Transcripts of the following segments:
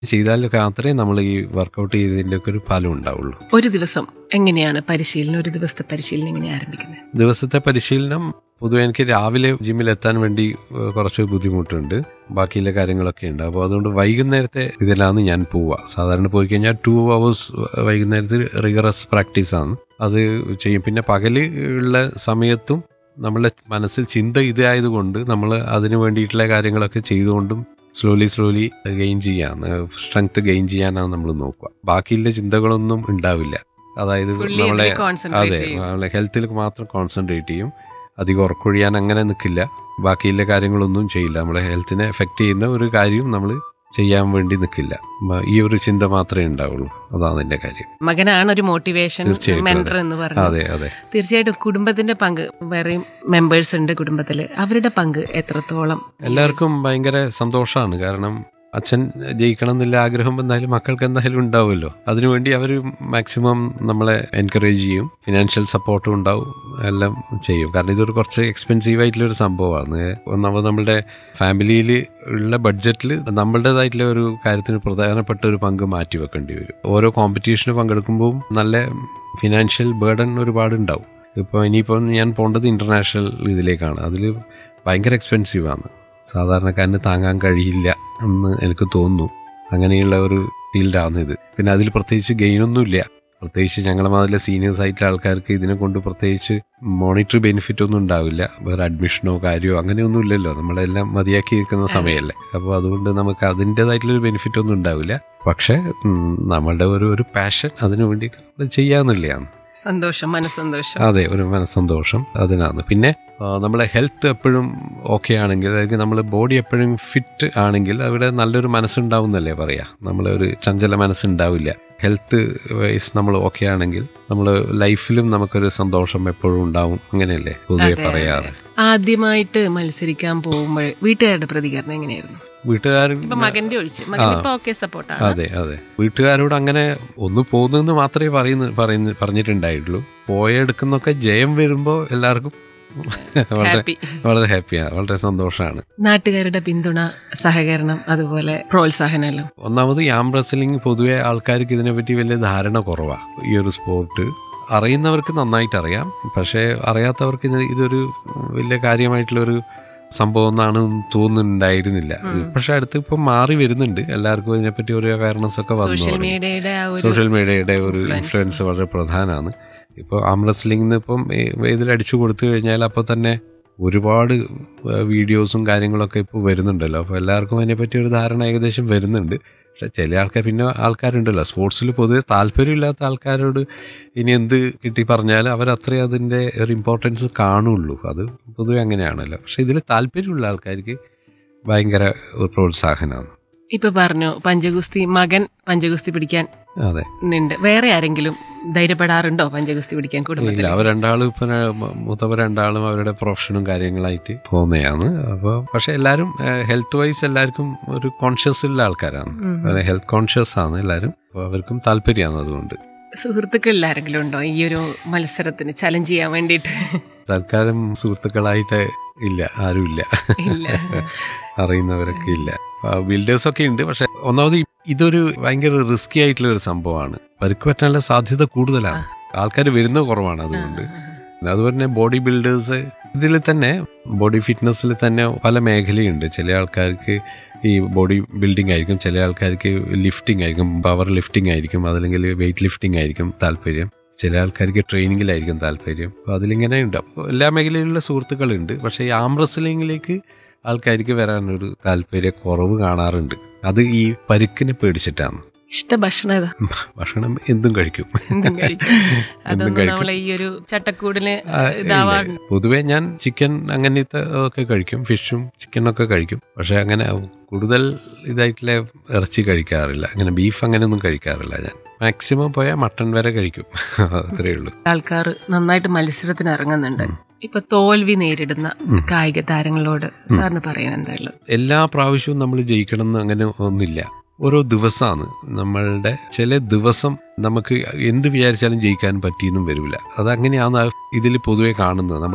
ചെയ്താലൊക്കെ മാത്രമേ നമ്മൾ ഈ വർക്കൗട്ട് ചെയ്തതിൻ്റെ ഒക്കെ ഒരു ഫലം ഉണ്ടാവുള്ളൂ ഒരു ദിവസം എങ്ങനെയാണ് പരിശീലനം ഒരു ദിവസത്തെ പരിശീലനം എങ്ങനെയാണ് ആരംഭിക്കുന്നത് ദിവസത്തെ പരിശീലനം പൊതുവെ എനിക്ക് രാവിലെ ജിമ്മിൽ എത്താൻ വേണ്ടി ഏഹ്, കുറച്ച് ബുദ്ധിമുട്ടുണ്ട് ബാക്കിയുള്ള കാര്യങ്ങളൊക്കെ ഉണ്ട് അപ്പോൾ അതുകൊണ്ട് വൈകുന്നേരത്തെ ഇതിലാണ് ഞാൻ പോവുക സാധാരണ പോയി കഴിഞ്ഞാൽ ടു അവേഴ്സ് വൈകുന്നേരത്തിൽ റിഗറസ് പ്രാക്ടീസാണ് അത് ചെയ്യും പിന്നെ പകല് ഉള്ള സമയത്തും നമ്മളുടെ മനസ്സിൽ ചിന്ത ഇതായതുകൊണ്ട് നമ്മൾ അതിന് വേണ്ടിയിട്ടുള്ള കാര്യങ്ങളൊക്കെ ചെയ്തുകൊണ്ടും സ്ലോലി സ്ലോലി ഗെയിൻ ചെയ്യാൻ സ്ട്രെങ്ത് ഗെയിൻ ചെയ്യാനാണ് നമ്മൾ നോക്കുക ബാക്കിയുള്ള ചിന്തകളൊന്നും ഉണ്ടാവില്ല അതായത് Fully നമ്മളെ ഇതില് concentrate അതെ ചെയ്യും. നമ്മളെ ഹെൽത്തിൽ മാത്രം കോൺസെൻട്രേറ്റ് ചെയ്യും അധികം ഉറക്കൊഴിയാൻ അങ്ങനെ നിൽക്കില്ല ബാക്കിയുള്ള കാര്യങ്ങളൊന്നും ചെയ്യില്ല നമ്മളെ ഹെൽത്തിനെ എഫക്റ്റ് ചെയ്യുന്ന ഒരു കാര്യവും നമ്മൾ ചെയ്യാൻ വേണ്ടി നിൽക്കില്ല മ- ഈ ഒരു ചിന്ത മാത്രമേ ഉണ്ടാവുള്ളൂ അതാണ് എൻ്റെ കാര്യം മകനാണ് ഒരു മോട്ടിവേഷൻ തീർച്ചയായിട്ടും മെന്റർ അതെ. എന്ന് പറഞ്ഞു അതെ അതെ തീർച്ചയായിട്ടും കുടുംബത്തിന്റെ പങ്ക് വേറെയും മെമ്പേഴ്സ് ഉണ്ട് കുടുംബത്തില് അവരുടെ പങ്ക് എത്രത്തോളം എല്ലാവർക്കും ഭയങ്കര സന്തോഷമാണ് കാരണം അച്ഛൻ ജയിക്കണം എന്നുള്ള ആഗ്രഹം എന്തായാലും മക്കൾക്ക് എന്തായാലും ഉണ്ടാവുമല്ലോ അതിനുവേണ്ടി അവർ മാക്സിമം നമ്മളെ എൻകറേജ് ചെയ്യും ഫിനാൻഷ്യൽ സപ്പോർട്ടും ഉണ്ടാവും എല്ലാം ചെയ്യും കാരണം ഇതൊരു കുറച്ച് എക്സ്പെൻസീവ് ആയിട്ടുള്ള ഒരു സംഭവമാണ് ഒന്നാമത് നമ്മളുടെ ഫാമിലിയിൽ ഉള്ള ബഡ്ജറ്റിൽ നമ്മളുടേതായിട്ടുള്ള ഒരു കാര്യത്തിന് പ്രധാനപ്പെട്ട ഒരു പങ്ക് മാറ്റി വെക്കേണ്ടി വരും ഓരോ കോമ്പറ്റീഷന് പങ്കെടുക്കുമ്പോൾ നല്ല ഫിനാൻഷ്യൽ ബേർഡൻ ഒരുപാട് ഉണ്ടാവും ഇപ്പോൾ ഇനിയിപ്പം ഞാൻ പോകേണ്ടത് ഇൻ്റർനാഷണൽ ഇതിലേക്കാണ് അതിൽ ഭയങ്കര എക്സ്പെൻസീവാണ് സാധാരണക്കാരന് താങ്ങാൻ കഴിയില്ല എന്ന് എനിക്ക് തോന്നുന്നു അങ്ങനെയുള്ള ഒരു ഫീൽഡാണ് ഇത് പിന്നെ അതിൽ പ്രത്യേകിച്ച് ഗെയിനൊന്നുമില്ല പ്രത്യേകിച്ച് ഞങ്ങളെ മാതിരി സീനിയേഴ്സ് ആയിട്ടുള്ള ആൾക്കാർക്ക് ഇതിനെ കൊണ്ട് പ്രത്യേകിച്ച് മോണിറ്ററി ബെനിഫിറ്റ് ഒന്നും ഉണ്ടാവില്ല വേറെ അഡ്മിഷനോ കാര്യമോ അങ്ങനെയൊന്നും ഇല്ലല്ലോ നമ്മളെല്ലാം മതിയാക്കി നിൽക്കുന്ന സമയമല്ലേ അപ്പോൾ അതുകൊണ്ട് നമുക്ക് അതിൻ്റെതായിട്ടുള്ളൊരു ബെനിഫിറ്റ് ഒന്നും ഉണ്ടാവില്ല പക്ഷേ ഉം, നമ്മളുടെ ഒരു ഒരു പാഷൻ അതിനു വേണ്ടിയിട്ട് നമ്മൾ ചെയ്യാന്നുള്ളതാണ് സന്തോഷം മനസ്സന്തോഷം അതെ ഒരു മനസ്സന്തോഷം അതിനാണ് പിന്നെ ആ, നമ്മളെ ഹെൽത്ത് എപ്പോഴും ഓക്കെ ആണെങ്കിൽ അതായത് നമ്മളെ ബോഡി എപ്പോഴും ഫിറ്റ് ആണെങ്കിൽ അവിടെ നല്ലൊരു മനസ്സുണ്ടാവുന്നല്ലേ പറയാ നമ്മളെ ഒരു ചഞ്ചല മനസ്സുണ്ടാവില്ല ഹെൽത്ത് വൈസ് നമ്മൾ ഓക്കെ ആണെങ്കിൽ നമ്മൾ ലൈഫിലും നമുക്കൊരു സന്തോഷം എപ്പോഴും ഉണ്ടാവും അങ്ങനെയല്ലേ പൊതുവെ അതെ, പറയാറ് ആദ്യമായിട്ട് മത്സരിക്കാൻ പോകുമ്പോൾ വീട്ടുകാരുടെ പ്രതികരണം എങ്ങനെയായിരുന്നു വീട്ടുകാർ ഇപ്പൊ മകന്റെ ഒഴിച്ച് മകൻ ഇപ്പൊ ഓക്കെ സപ്പോർട്ടാണ് അതെ അതെ വീട്ടുകാരോട് അങ്ങനെ ഒന്ന് പോകുന്നെന്ന് മാത്രമേ പറയുന്ന പറയുന്ന പറഞ്ഞിട്ടുണ്ടായിട്ടുള്ളൂ പോയെടുക്കുന്നൊക്കെ ജയം വരുമ്പോൾ എല്ലാവർക്കും വളരെ ഹാപ്പി വളരെ ഹാപ്പിയാണ് വളരെ സന്തോഷമാണ് നാട്ടുകാരുടെ പിന്തുണ സഹകരണം അതുപോലെ പ്രോത്സാഹനം എല്ലാം ഒന്നാമത് ഈ ആം റെസ്ലിംഗ് പൊതുവെ ആൾക്കാർക്ക് ഇതിനെപ്പറ്റി വലിയ ധാരണ കുറവാണ് ഈ ഒരു സ്പോർട്ട് അറിയുന്നവർക്ക് നന്നായിട്ട് അറിയാം പക്ഷേ അറിയാത്തവർക്ക് ഇത് ഇതൊരു വലിയ കാര്യമായിട്ടുള്ളൊരു സംഭവം എന്നാണ് തോന്നുന്നുണ്ടായിരുന്നില്ല പക്ഷെ അടുത്ത് ഇപ്പം മാറി വരുന്നുണ്ട് എല്ലാവർക്കും ഇതിനെപ്പറ്റി ഒരു അവയർനെസ് ഒക്കെ വന്നു സോഷ്യൽ തുടങ്ങി. മീഡിയയുടെ ആ ഒരു സോഷ്യൽ മീഡിയയുടെ ഒരു influence. ഇൻഫ്ലുവൻസ് വളരെ പ്രധാനമാണ് ഇപ്പോൾ ആം റെസ്ലിംഗ് ഇപ്പം ഇതിൽ അടിച്ചു കൊടുത്തു കഴിഞ്ഞാൽ അപ്പോൾ തന്നെ ഒരുപാട് വീഡിയോസും കാര്യങ്ങളൊക്കെ ഇപ്പോൾ വരുന്നുണ്ടല്ലോ അപ്പോൾ എല്ലാവർക്കും അതിനെപ്പറ്റി ഒരു ധാരണ ഏകദേശം വരുന്നുണ്ട് പക്ഷെ ചില ആൾക്കാർ പിന്നെ ആൾക്കാരുണ്ടല്ലോ സ്പോർട്സിൽ പൊതുവെ താല്പര്യമില്ലാത്ത ആൾക്കാരോട് ഇനി എന്ത് കിട്ടി പറഞ്ഞാലും അവരത്രയും അതിൻ്റെ ഒരു ഇമ്പോർട്ടൻസ് കാണുള്ളൂ അത് പൊതുവെ അങ്ങനെയാണല്ലോ പക്ഷെ ഇതിൽ താല്പര്യമുള്ള ആൾക്കാർക്ക് ഭയങ്കര ഒരു പ്രോത്സാഹനമാണ് ഇപ്പൊ പറഞ്ഞു പഞ്ചഗുസ്തി മകൻ പഞ്ചഗുസ്തി പിടിക്കാൻ അതെ ഉണ്ട് വേറെ ആരെങ്കിലും ധൈര്യപ്പെടാറുണ്ടോ പഞ്ചഗുസ്തി പിടിക്കാൻ ഇല്ല കുടുംബത്തിൽ അവർ രണ്ടാളും ഇപ്പൊ മൂത്തവർ രണ്ടാളും അവരുടെ പ്രൊഫഷനും കാര്യങ്ങളായിട്ട് പോകുന്നതാണ് അപ്പോൾ പക്ഷെ എല്ലാവരും ഹെൽത്ത് വൈസ് എല്ലാവർക്കും ഒരു കോൺഷ്യസ് ഉള്ള ആൾക്കാരാണ് ഹെൽത്ത് കോൺഷ്യസ് ആണ് എല്ലാവരും അപ്പോൾ അവർക്കും താല്പര്യമാണ് അതുകൊണ്ട് സുഹൃത്തുക്കളിൽ ആരെങ്കിലും ഉണ്ടോ ഈ ഒരു മത്സരത്തിന് ചലഞ്ച് ചെയ്യാൻ വേണ്ടിയിട്ട് തൽക്കാലം സുഹൃത്തുക്കളായിട്ട് ഇല്ല ആരുമില്ല ഇല്ല അറിയുന്നവരൊക്കെ ഇല്ല ബിൽഡേഴ്സ് ഒക്കെ ഉണ്ട് പക്ഷെ ഒന്നാമത് ഈ- ഇതൊരു ഭയങ്കര റിസ്കി ആയിട്ടുള്ള ഒരു സംഭവമാണ് പരിക്ക് പറ്റാനുള്ള സാധ്യത കൂടുതലാണ് ആൾക്കാർ വരുന്നത് കുറവാണ് അതുകൊണ്ട് അതുപോലെ തന്നെ ബോഡി ബിൽഡേഴ്സ് ഇതിൽ തന്നെ ബോഡി ഫിറ്റ്നസ്സിൽ തന്നെ പല മേഖലയുണ്ട് ചില ആൾക്കാർക്ക് ഈ ബോഡി ബിൽഡിംഗ് ആയിരിക്കും ചില ആൾക്കാർക്ക് ലിഫ്റ്റിംഗ് ആയിരിക്കും പവർ ലിഫ്റ്റിംഗ് ആയിരിക്കും അതല്ലെങ്കിൽ വെയിറ്റ് ലിഫ്റ്റിംഗ് ആയിരിക്കും താല്പര്യം ചില ആൾക്കാർക്ക് ട്രെയിനിങ്ങിലായിരിക്കും താല്പര്യം അപ്പോൾ അതിലിങ്ങനെ ഉണ്ട് അപ്പോൾ എല്ലാ മേഖലയിലുള്ള സുഹൃത്തുക്കളുണ്ട് പക്ഷേ ഈ ആം റെസ്ലിംഗിലേക്ക് ആൾക്കാർക്ക് വരാനൊരു താല്പര്യ കുറവ് കാണാറുണ്ട് അത് ഈ പരിക്കിനെ പേടിച്ചിട്ടാണ് ഇഷ്ട ഭക്ഷണം ഏതാ ഭക്ഷണം എന്തും കഴിക്കും എന്തും കഴിക്കും എന്തും അതൊന്നും കഴിക്കും നമ്മളെ ഈ ഒരു ചട്ടക്കൂടിന് ആ, ഇല്ല. ഇതാവാറുണ്ട് പൊതുവെ ഞാൻ ചിക്കൻ അങ്ങനത്തെ ഒക്കെ കഴിക്കും ഫിഷും ചിക്കനൊക്കെ കഴിക്കും പക്ഷെ അങ്ങനെ കൂടുതൽ ഇതായിട്ടുള്ള ഇറച്ചി കഴിക്കാറില്ല അങ്ങനെ ബീഫ് അങ്ങനെയൊന്നും കഴിക്കാറില്ല ഞാൻ മാക്സിമം പോയാൽ മട്ടൺ വരെ കഴിക്കും അത്രയേ ഉള്ളൂ ആൾക്കാർ നന്നായിട്ട് മത്സരത്തിന് ഇറങ്ങുന്നുണ്ട് ഇപ്പൊ തോൽവി നേരിടുന്ന കായിക താരങ്ങളോട് സാറിന് പറയാൻ എന്താ ഉള്ളത് എല്ലാ പ്രാവശ്യവും നമ്മൾ ജയിക്കണം എന്ന് അങ്ങനെ ഒന്നില്ല ഓരോ ദിവസമാണ് നമ്മളുടെ ചില ദിവസം നമുക്ക് എന്ത് വിചാരിച്ചാലും ജയിക്കാൻ പറ്റിയെന്നും വരില്ല അതങ്ങനെയാണ് ഇതിൽ പൊതുവെ കാണുന്നത് നമ്മൾ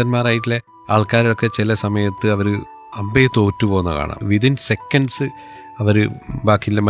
അതിശക്തന്മാരായിട്ടുള്ള ആൾക്കാരൊക്കെ ചില സമയത്ത് അവർ അമ്പയെ തോറ്റു പോകുന്ന കാണാം വിതിൻ സെക്കൻഡ്സ് അവർ ബാക്കിയുള്ള